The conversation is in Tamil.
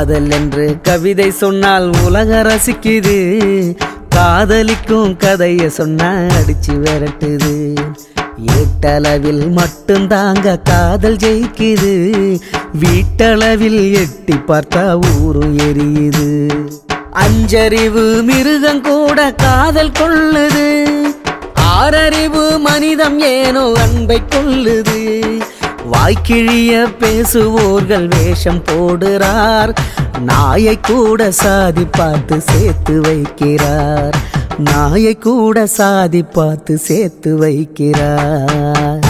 காதல் என்று கவிதை சொன்னால் உலக ரசிக்குது காதலிக்கும் கதைய சொன்னா அடிச்சு விரட்டுது ஏட்டளவில் மட்டும்தாங்க காதல் ஜெயிக்குது வீட்டளவில் எட்டி பார்த்தா ஊரு எரியுது அஞ்சறிவு மிருகம் கூட காதல் கொள்ளுது ஆறறிவு மனிதம் ஏனோ அன்பை கொள்ளுது வாய்க்கிழிய பேசுவோர்கள் வேஷம் போடுறார் நாயை கூட சாதி பார்த்து சேர்த்து வைக்கிறார் நாயை கூட சாதி பார்த்து சேர்த்து வைக்கிறார்